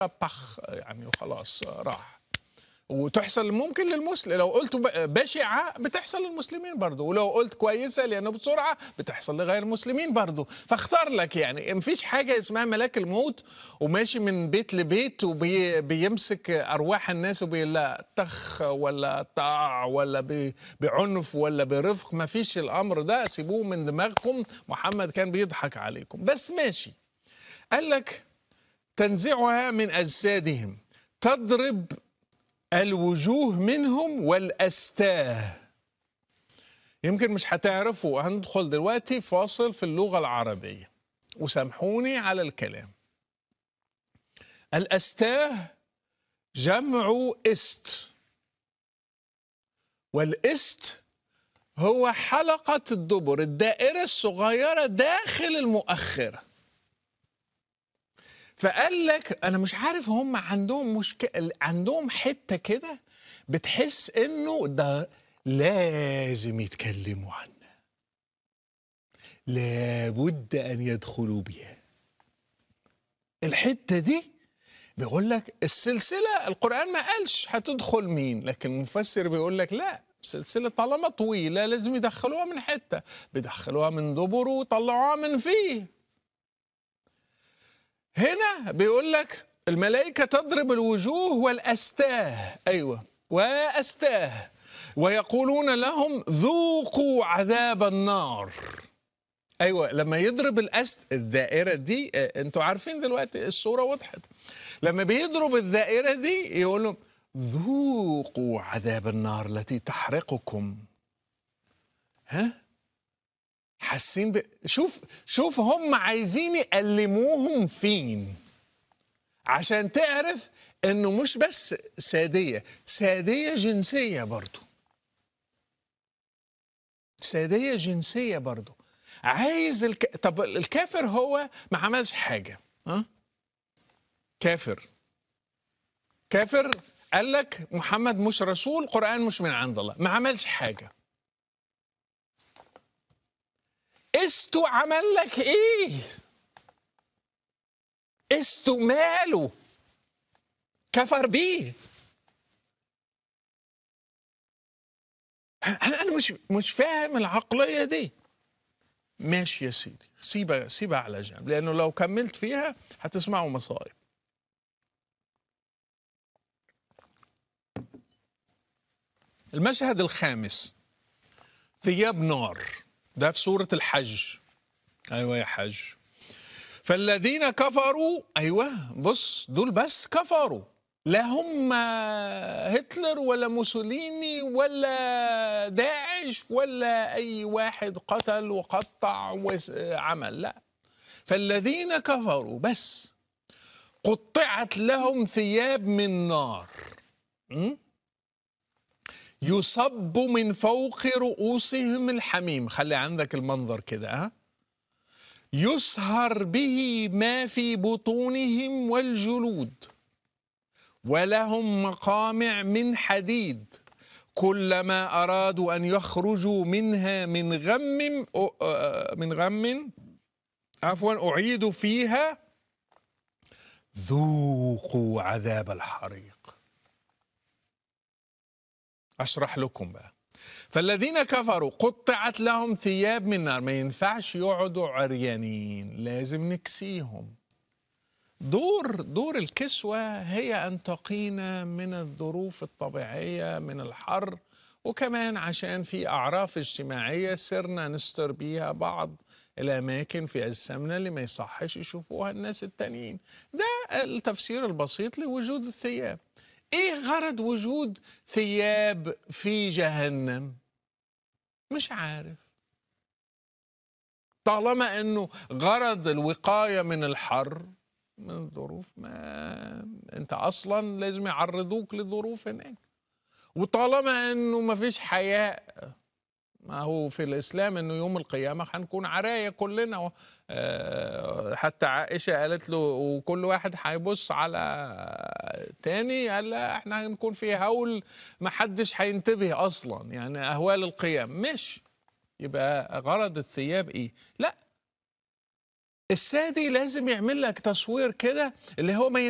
بخ يعني وخلاص راح وتحصل ممكن للمسلم لو قلت ب- بشعة بتحصل للمسلمين برضو ولو قلت كويسة لأنه بسرعة بتحصل لغير المسلمين برضو فاختار لك يعني مفيش حاجة اسمها ملاك الموت وماشي من بيت لبيت وبيمسك أرواح الناس وبي لا تخ ولا طاع ولا ب- بعنف ولا برفق مفيش الأمر ده سيبوه من دماغكم محمد كان بيضحك عليكم بس ماشي قال لك تنزعها من أجسادهم تضرب الوجوه منهم والأستاه يمكن مش هتعرفوا هندخل دلوقتي فاصل في اللغة العربية وسامحوني على الكلام الأستاه جمع است والإست هو حلقة الدبر الدائرة الصغيرة داخل المؤخرة فقال لك انا مش عارف هم عندهم مشكله عندهم حته كده بتحس انه ده لازم يتكلموا عنها لابد ان يدخلوا بها الحته دي بيقول لك السلسله القران ما قالش هتدخل مين لكن المفسر بيقول لك لا السلسله طالما طويله لازم يدخلوها من حته بيدخلوها من دبره ويطلعوها من فيه هنا بيقول لك الملائكة تضرب الوجوه والأستاه أيوة وأستاه ويقولون لهم ذوقوا عذاب النار أيوة لما يضرب الأست الدائرة دي آه، أنتوا عارفين دلوقتي الصورة وضحت لما بيضرب الدائرة دي يقول لهم ذوقوا عذاب النار التي تحرقكم ها حاسين ب... شوف شوف هم عايزين يألموهم فين عشان تعرف انه مش بس سادية سادية جنسية برضو سادية جنسية برضو عايز الك... طب الكافر هو ما عملش حاجة ها كافر كافر قال لك محمد مش رسول قرآن مش من عند الله ما عملش حاجة استو عمل لك ايه استو ماله كفر بيه انا أنا مش مش فاهم العقليه دي ماشي يا سيدي سيبها سيبها على جنب لانه لو كملت فيها هتسمعوا مصايب المشهد الخامس ثياب نار ده في سورة الحج أيوة يا حج فالذين كفروا أيوة بص دول بس كفروا لا هم هتلر ولا موسوليني ولا داعش ولا أي واحد قتل وقطع وعمل لا فالذين كفروا بس قطعت لهم ثياب من نار م? يصب من فوق رؤوسهم الحميم خلي عندك المنظر كده ها يسهر به ما في بطونهم والجلود ولهم مقامع من حديد كلما أرادوا أن يخرجوا منها من غم من غم عفوا أعيدوا فيها ذوقوا عذاب الحريق اشرح لكم بقى فالذين كفروا قطعت لهم ثياب من نار ما ينفعش يقعدوا عريانين لازم نكسيهم دور دور الكسوة هي أن تقينا من الظروف الطبيعية من الحر وكمان عشان في أعراف اجتماعية صرنا نستر بيها بعض الأماكن في أجسامنا اللي ما يصحش يشوفوها الناس التانيين ده التفسير البسيط لوجود الثياب ايه غرض وجود ثياب في جهنم مش عارف طالما انه غرض الوقايه من الحر من الظروف ما انت اصلا لازم يعرضوك لظروف هناك وطالما انه ما فيش حياء ما هو في الاسلام انه يوم القيامه هنكون عرايا كلنا آه، حتى عائشه قالت له وكل واحد هيبص على تاني قال لا احنا هنكون في هول ما حدش هينتبه اصلا يعني اهوال القيام مش يبقى غرض الثياب ايه لا السادي لازم يعمل لك تصوير كده اللي هو ما